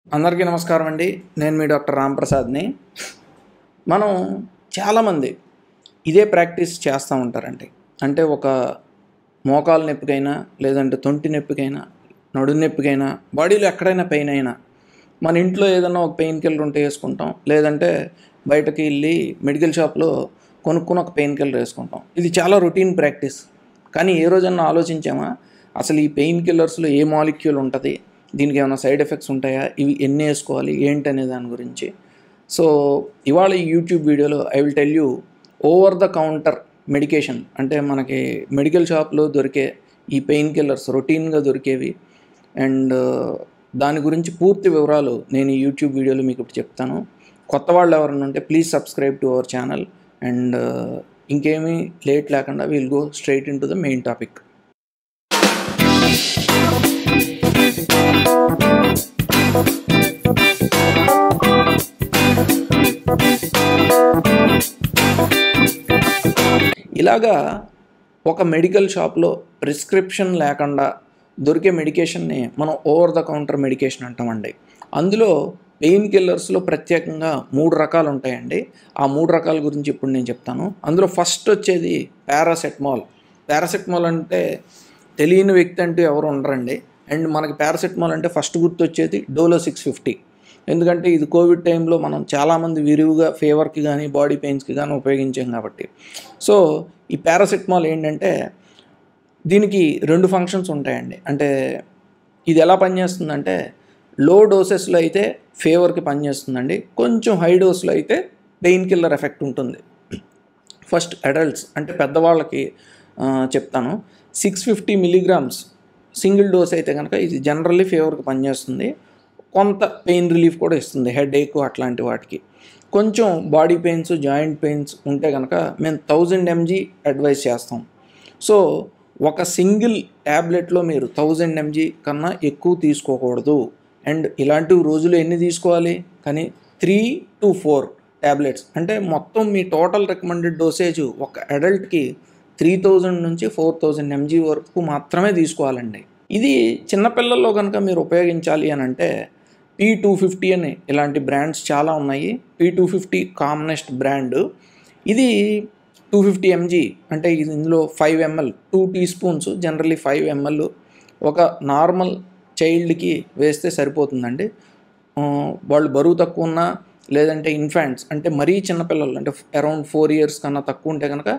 అందరికీ నమస్కారం అండి నేను మీ డాక్టర్ రాంప్రసాద్ని మనం చాలామంది ఇదే ప్రాక్టీస్ చేస్తూ ఉంటారండి అంటే ఒక మోకాలు నొప్పికైనా లేదంటే తొంటి నొప్పికైనా నడు నొప్పికైనా బాడీలో ఎక్కడైనా పెయిన్ అయినా మన ఇంట్లో ఏదైనా ఒక పెయిన్ కిల్లర్ ఉంటే వేసుకుంటాం లేదంటే బయటకి వెళ్ళి మెడికల్ షాప్లో కొనుక్కుని ఒక పెయిన్ కిల్లర్ వేసుకుంటాం ఇది చాలా రొటీన్ ప్రాక్టీస్ కానీ ఏ రోజన్నా ఆలోచించామా అసలు ఈ పెయిన్ కిల్లర్స్లో ఏ మాలిక్యూల్ ఉంటుంది దీనికి ఏమైనా సైడ్ ఎఫెక్ట్స్ ఉంటాయా ఇవి ఎన్ని వేసుకోవాలి ఏంటి అనే దాని గురించి సో ఇవాళ ఈ యూట్యూబ్ వీడియోలో I will tell you over the counter medication అంటే మనకి మెడికల్ షాప్లో దొరికే ఈ పెయిన్ కిల్లర్స్ రొటీన్గా దొరికేవి అండ్ దాని గురించి పూర్తి వివరాలు నేను ఈ యూట్యూబ్ వీడియోలో మీకు ఇప్పుడు చెప్తాను కొత్త వాళ్ళు ఎవరైనా ఉంటే please subscribe to our channel and ఇంకేమీ లేట్ లేకుండా will go straight in to the main topic ఇలాగా ఒక మెడికల్ షాప్లో ప్రిస్క్రిప్షన్ లేకుండా దొరికే మెడికేషన్ని మనం ఓవర్ ద కౌంటర్ మెడికేషన్ అంటామండి అందులో పెయిన్ కిల్లర్స్లో ప్రత్యేకంగా మూడు రకాలు ఉంటాయండి ఆ మూడు రకాల గురించి ఇప్పుడు నేను చెప్తాను అందులో ఫస్ట్ వచ్చేది పారాసెటమాల్ పారాసెటమాల్ అంటే తెలియని వ్యక్తి అంటూ ఎవరు ఉండరండి అండ్ మనకి పారాసెటమాల్ అంటే ఫస్ట్ గుర్తు వచ్చేది డోలో సిక్స్ ఫిఫ్టీ ఎందుకంటే ఇది కోవిడ్ టైంలో మనం చాలామంది విరివిగా ఫీవర్కి కానీ బాడీ పెయిన్స్కి కానీ ఉపయోగించాం కాబట్టి సో ఈ పారాసెటమాల్ ఏంటంటే దీనికి రెండు ఫంక్షన్స్ ఉంటాయండి అంటే ఇది ఎలా పనిచేస్తుందంటే లో డోసెస్లో అయితే ఫీవర్కి పనిచేస్తుందండి కొంచెం హై డోస్లో అయితే పెయిన్ కిల్లర్ ఎఫెక్ట్ ఉంటుంది ఫస్ట్ అడల్ట్స్ అంటే పెద్దవాళ్ళకి ఆ, చెప్తాను six fifty milligrams single dose అయితే కనుక ఇది జనరల్లీ ఫీవర్కి పనిచేస్తుంది కొంత పెయిన్ రిలీఫ్ కూడా ఇస్తుంది హెడ్ ఏక్ అట్లాంటి వాటికి కొంచెం బాడీ పెయిన్స్ జాయింట్ పెయిన్స్ ఉంటే కనుక మేము థౌజండ్ ఎంజీ అడ్వైస్ చేస్తాం సో ఒక సింగిల్ ట్యాబ్లెట్లో మీరు థౌజండ్ ఎంజీ కన్నా ఎక్కువ తీసుకోకూడదు అండ్ ఇలాంటి రోజులు ఎన్ని తీసుకోవాలి కానీ త్రీ టు ఫోర్ ట్యాబ్లెట్స్ అంటే మొత్తం మీ టోటల్ రికమెండెడ్ డోసేజ్ ఒక అడల్ట్కి త్రీ థౌజండ్ నుంచి ఫోర్ థౌజండ్ ఎంజీ వరకు మాత్రమే తీసుకోవాలండి ఇది చిన్నపిల్లల్లో కనుక మీరు ఉపయోగించాలి అని అంటే పీ టూ ఫిఫ్టీ అని ఇలాంటి బ్రాండ్స్ చాలా ఉన్నాయి P two fifty commonest brand ఇది టూ ఫిఫ్టీ ఎంజీ అంటే ఇది ఇందులో five ML two teaspoons generally five ML ఒక నార్మల్ చైల్డ్కి వేస్తే సరిపోతుందండి ఆ, వాళ్ళు బరువు తక్కువ ఉన్నా లేదంటే ఇన్ఫాంట్స్ అంటే మరీ చిన్నపిల్లలు అంటే అరౌండ్ ఫోర్ ఇయర్స్ కన్నా తక్కువ ఉంటే కనుక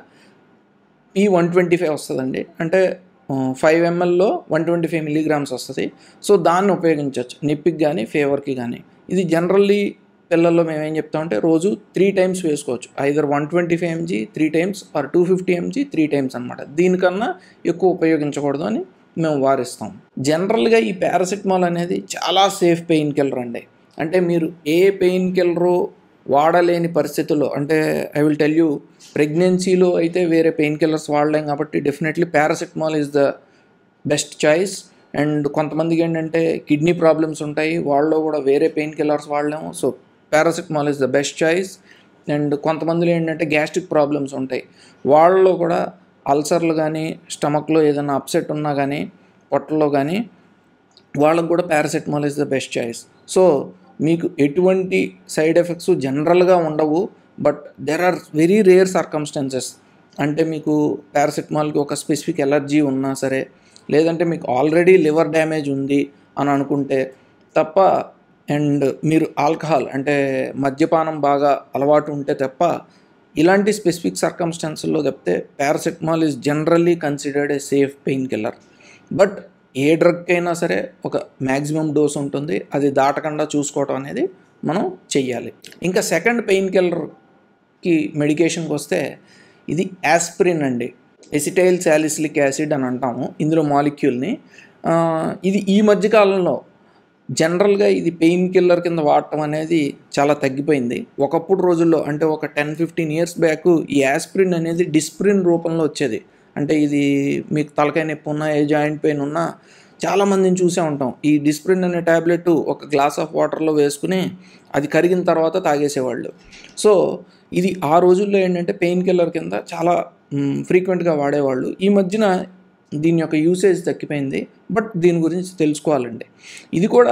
ఈ వన్ ట్వంటీ ఫైవ్ వస్తుందండి అంటే ఫైవ్ ఎంఎల్లో వన్ ట్వంటీ ఫైవ్ మిలీగ్రామ్స్ వస్తుంది సో దాన్ని ఉపయోగించవచ్చు నొప్పికి కానీ ఫీవర్కి కానీ ఇది జనరల్లీ పిల్లల్లో మేము ఏం చెప్తామంటే రోజు త్రీ టైమ్స్ వేసుకోవచ్చు either one twenty five MG three times or two fifty MG three times అనమాట దీనికన్నా ఎక్కువ ఉపయోగించకూడదు అని మేము వారిస్తాం జనరల్గా ఈ పారాసిటమాల్ అనేది చాలా సేఫ్ పెయిన్ కిల్లర్ అండి అంటే మీరు ఏ పెయిన్ కిల్లరు వాడలేని పరిస్థితుల్లో అంటే ఐ విల్ టెల్ యూ ప్రెగ్నెన్సీలో అయితే వేరే పెయిన్ కిల్లర్స్ వాడలేం కాబట్టి definitely paracetamol is the best choice and కొంతమందికి ఏంటంటే కిడ్నీ ప్రాబ్లమ్స్ ఉంటాయి వాళ్ళలో కూడా వేరే పెయిన్ కిల్లర్స్ వాడలేము so paracetamol is the best choice and కొంతమందిలో ఏంటంటే గ్యాస్ట్రిక్ ప్రాబ్లమ్స్ ఉంటాయి వాళ్ళలో కూడా అల్సర్లు కానీ స్టమక్లో ఏదైనా అప్సెట్ ఉన్నా కానీ పొట్టలో కానీ వాళ్ళకు కూడా paracetamol is the best choice so మీకు ఎటువంటి సైడ్ ఎఫెక్ట్స్ జనరల్గా ఉండవు but there are very rare circumstances అంటే మీకు పారాసెటమాల్కి ఒక స్పెసిఫిక్ ఎలర్జీ ఉన్నా సరే లేదంటే మీకు ఆల్రెడీ లివర్ డ్యామేజ్ ఉంది అని అనుకుంటే తప్ప అండ్ మీరు ఆల్కహాల్ అంటే మద్యపానం బాగా అలవాటు ఉంటే తప్ప ఇలాంటి స్పెసిఫిక్ సర్కమ్స్టాన్స్లో తప్పితే paracetamol is generally considered a safe pain killer but a drug అయినా సరే ఒక మ్యాక్సిమం డోస్ ఉంటుంది అది దాటకుండా చూసుకోవటం అనేది మనం చెయ్యాలి ఇంకా సెకండ్ పెయిన్ కిల్లర్కి మెడికేషన్కి వస్తే ఇది యాస్పిరిన్ అండి ఎసిటైల్ సాలిసిలిక్ యాసిడ్ అని అంటాము ఇందులో మాలిక్యూల్ని ఆ, ఇది ఈ మధ్యకాలంలో జనరల్గా ఇది పెయిన్ కిల్లర్ కింద వాడటం అనేది చాలా తగ్గిపోయింది ఒకప్పుడు రోజుల్లో అంటే ఒక టెన్ ఫిఫ్టీన్ ఇయర్స్ బ్యాక్ ఈ యాస్పిరిన్ అనేది డిస్ప్రిన్ రూపంలో వచ్చేది అంటే ఇది మీకు తలకాయ నొప్పి ఉన్నా ఏ జాయింట్ పెయిన్ ఉన్నా చాలామందిని చూసే ఉంటాం ఈ డిస్ప్రిన్ అనే ట్యాబ్లెట్ ఒక గ్లాస్ ఆఫ్ వాటర్లో వేసుకుని అది కరిగిన తర్వాత తాగేసేవాళ్ళు సో ఇది ఆ రోజుల్లో ఏంటంటే పెయిన్ కిల్లర్ కింద చాలా ఫ్రీక్వెంట్గా వాడేవాళ్ళు ఈ మధ్యన దీని యొక్క యూసేజ్ తగ్గిపోయింది బట్ దీని గురించి తెలుసుకోవాలండి ఇది కూడా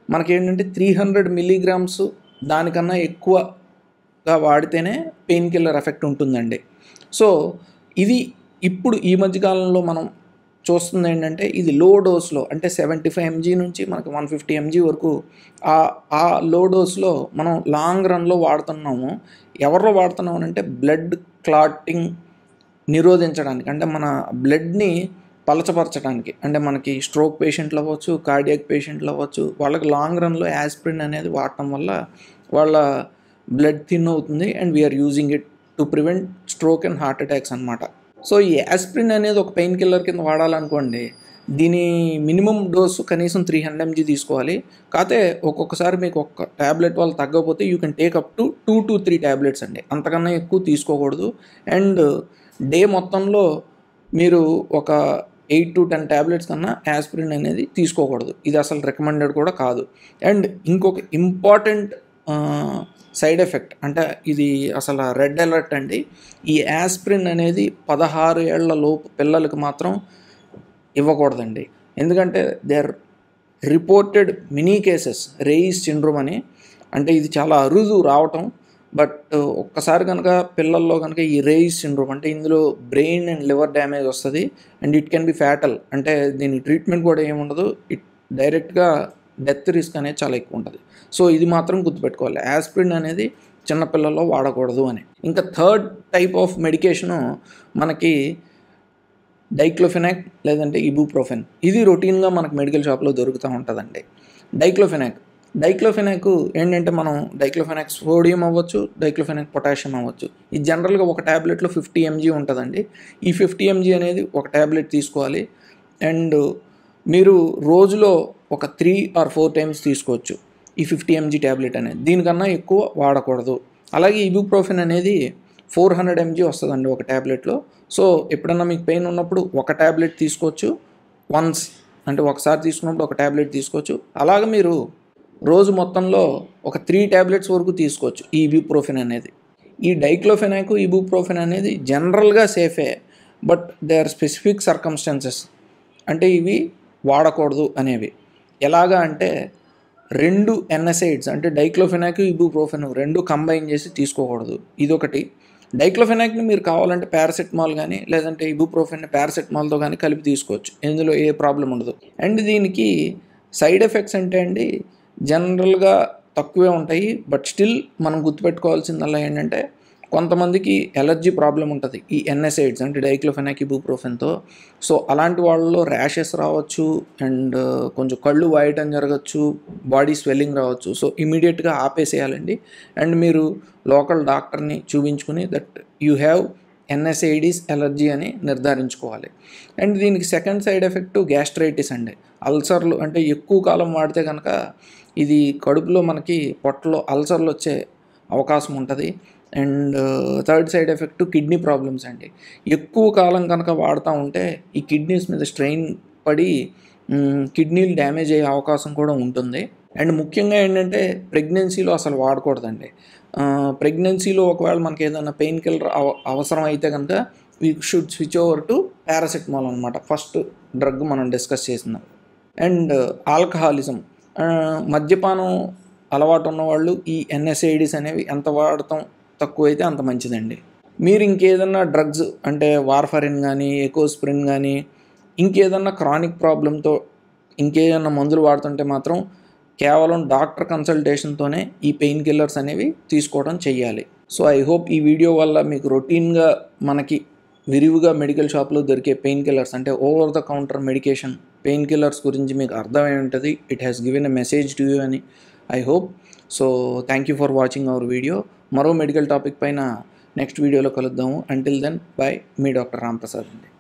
మనకేంటంటే త్రీ హండ్రెడ్ మిల్లీగ్రామ్స్ దానికన్నా ఎక్కువగా వాడితేనే పెయిన్ కిల్లర్ ఎఫెక్ట్ ఉంటుందండి సో ఇది ఇప్పుడు ఈ మధ్యకాలంలో మనం చూస్తుంది ఏంటంటే ఇది లో డోస్లో అంటే సెవెంటీ ఫైవ్ ఎంజీ నుంచి మనకి వన్ ఫిఫ్టీ ఎంజీ వరకు ఆ ఆ లో డోస్లో మనం లాంగ్ రన్లో వాడుతున్నాము ఎవరిలో వాడుతున్నాము అంటే బ్లడ్ క్లాటింగ్ నిరోధించడానికి అంటే మన బ్లడ్ని పలచపరచడానికి అంటే మనకి స్ట్రోక్ పేషెంట్లు అవ్వచ్చు కార్డియాక్ పేషెంట్లు అవ్వచ్చు వాళ్ళకి లాంగ్ రన్లో యాస్ప్రిన్ అనేది వాడటం వల్ల వాళ్ళ బ్లడ్ థిన్ అవుతుంది and we're using it to prevent stroke and heart attacks అనమాట సో ఈ యాస్ప్రిన్ అనేది ఒక పెయిన్ కిల్లర్ కింద వాడాలనుకోండి దీని మినిమం డోసు కనీసం త్రీ హండ్రెడ్ ఎంజీ తీసుకోవాలి కాకపోతే ఒక్కొక్కసారి మీకు ఒక్క ట్యాబ్లెట్ వాళ్ళు తగ్గకపోతే you can take up to two to three tablets అండి అంతకన్నా ఎక్కువ తీసుకోకూడదు అండ్ డే మొత్తంలో మీరు ఒక ఎయిట్ టు టెన్ ట్యాబ్లెట్స్ కన్నా యాస్పిరిన్ అనేది తీసుకోకూడదు ఇది అసలు రికమెండెడ్ కూడా కాదు అండ్ ఇంకొక ఇంపార్టెంట్ సైడ్ ఎఫెక్ట్ అంటే ఇది అసలు రెడ్ అలర్ట్ అండి ఈ యాస్పిరిన్ అనేది పదహారు ఏళ్ల లోపు పిల్లలకి మాత్రం ఇవ్వకూడదండి ఎందుకంటే they are reported many cases Reye's syndrome అని అంటే ఇది చాలా అరుదు రావటం బట్ ఒక్కసారి కనుక పిల్లల్లో కనుక ఈ రేయిస్ సిండ్రోమ్ అంటే ఇందులో బ్రెయిన్ అండ్ లివర్ డ్యామేజ్ వస్తుంది and it can be fatal అంటే దీని ట్రీట్మెంట్ కూడా ఏముండదు ఇట్ డైరెక్ట్గా డెత్ రిస్క్ అనేది చాలా ఎక్కువ ఉంటుంది సో ఇది మాత్రం గుర్తుపెట్టుకోవాలి యాస్పిరిన్ అనేది చిన్నపిల్లల్లో వాడకూడదు అని ఇంకా థర్డ్ టైప్ ఆఫ్ మెడికేషను మనకి డైక్లోఫెనాక్ లేదంటే ఇబుప్రోఫెన్ ఇది రొటీన్గా మనకు మెడికల్ షాప్లో దొరుకుతూ ఉంటుందండి డైక్లోఫెనాక్ డైక్లోఫెనాక్ ఏంటంటే మనం డైక్లోఫెనాక్ సోడియం అవ్వచ్చు డైక్లోఫెనాక్ పొటాషియం అవ్వచ్చు ఇది జనరల్గా ఒక ట్యాబ్లెట్లో ఫిఫ్టీ ఎంజీ ఉంటుందండి ఈ ఫిఫ్టీ ఎంజీ అనేది ఒక ట్యాబ్లెట్ తీసుకోవాలి అండ్ మీరు రోజులో ఒక త్రీ ఆర్ ఫోర్ టైమ్స్ తీసుకోవచ్చు ఈ ఫిఫ్టీ ఎంజీ ట్యాబ్లెట్ అనేది దీనికన్నా ఎక్కువ వాడకూడదు అలాగే ఇబుప్రోఫెన్ అనేది ఫోర్ హండ్రెడ్ ఎంజీ వస్తుందండి ఒక ట్యాబ్లెట్లో సో ఎప్పుడన్నా మీకు పెయిన్ ఉన్నప్పుడు ఒక ట్యాబ్లెట్ తీసుకోవచ్చు వన్స్ అంటే ఒకసారి తీసుకున్నప్పుడు ఒక ట్యాబ్లెట్ తీసుకోవచ్చు అలాగే మీరు రోజు మొత్తంలో ఒక త్రీ ట్యాబ్లెట్స్ వరకు తీసుకోవచ్చు ఈ ఇబుప్రోఫెన్ అనేది ఈ డైక్లోఫెనాక్ ఇబుప్రోఫెన్ అనేది జనరల్గా సేఫే but they are specific circumstances అంటే ఇవి వాడకూడదు అనేవి ఎలాగా అంటే రెండు ఎన్ఎసైడ్స్ అంటే డైక్లోఫెనాక్ ఇబుప్రోఫెన్ రెండు కంబైన్ చేసి తీసుకోకూడదు ఇదొకటి డైక్లోఫెనాక్ని మీరు కావాలంటే పారాసెటమాల్ కానీ లేదంటే ఇబుప్రోఫెన్ పారాసెటమాల్తో కానీ కలిపి తీసుకోవచ్చు ఇందులో ఏ ప్రాబ్లం ఉండదు అండ్ దీనికి సైడ్ ఎఫెక్ట్స్ అంటే అండి జనరల్గా తక్కువే ఉంటాయి బట్ స్టిల్ మనం గుర్తుపెట్టుకోవాల్సిందల్లా ఏంటంటే కొంతమందికి ఎలర్జీ ప్రాబ్లం ఉంటుంది ఈ ఎన్ఎసైడ్స్ అంటే డైక్లోఫెనాక్ ఇబుప్రోఫెన్తో సో అలాంటి వాళ్ళలో ర్యాషెస్ రావచ్చు అండ్ కొంచెం కళ్ళు వాయటం జరగచ్చు బాడీ స్వెల్లింగ్ రావచ్చు సో ఇమీడియట్గా ఆపేసేయాలండి అండ్ మీరు లోకల్ డాక్టర్ని చూపించుకుని that you have NSAIDs allergy అని నిర్ధారించుకోవాలి అండ్ దీనికి సెకండ్ సైడ్ ఎఫెక్ట్ గ్యాస్ట్రైటిస్ అండి అల్సర్లు అంటే ఎక్కువ కాలం వాడితే కనుక ఇది కడుపులో మనకి పొట్టలో అల్సర్లు వచ్చే అవకాశం ఉంటుంది and third side effect kidney problems అండి ఎక్కువ కాలం కనుక వాడుతూ ఉంటే ఈ కిడ్నీస్ మీద స్ట్రెయిన్ పడి కిడ్నీలు డ్యామేజ్ అయ్యే అవకాశం కూడా ఉంటుంది అండ్ ముఖ్యంగా ఏంటంటే ప్రెగ్నెన్సీలో అసలు వాడకూడదండి ప్రెగ్నెన్సీలో ఒకవేళ మనకి ఏదైనా పెయిన్ కిల్లర్ అవ అవసరం అయితే కనుక we should switch over to paracetamol అనమాట ఫస్ట్ డ్రగ్ మనం డిస్కస్ చేసిందాం అండ్ ఆల్కహాలిజం మద్యపానం అలవాటు ఉన్నవాళ్ళు ఈ ఎన్ఎస్ఐడిస్ అనేవి ఎంత వాడటం తక్కువైతే అంత మంచిదండి మీరు ఇంకేదన్నా డ్రగ్స్ అంటే వార్ఫరిన్ కానీ ఎకోస్ప్రిన్ కానీ ఇంకేదన్నా క్రానిక్ ప్రాబ్లంతో ఇంకేదన్నా మందులు వాడుతుంటే మాత్రం కేవలం డాక్టర్ కన్సల్టేషన్తోనే ఈ పెయిన్ కిల్లర్స్ అనేవి తీసుకోవడం చెయ్యాలి సో ఐ హోప్ ఈ వీడియో వల్ల మీకు రొటీన్గా మనకి విరివిగా మెడికల్ షాప్లో దొరికే పెయిన్ కిల్లర్స్ అంటే over the counter medication pain killers గురించి మీకు అర్థమై ఉంటుంది it has given a message to you అని I hope so thank you for watching our video మరో మెడికల్ టాపిక్ పైన నెక్స్ట్ వీడియోలో కలుద్దాము అంటిల్ దెన్ బై మీ డాక్టర్ రాంప్రసాద్ అండి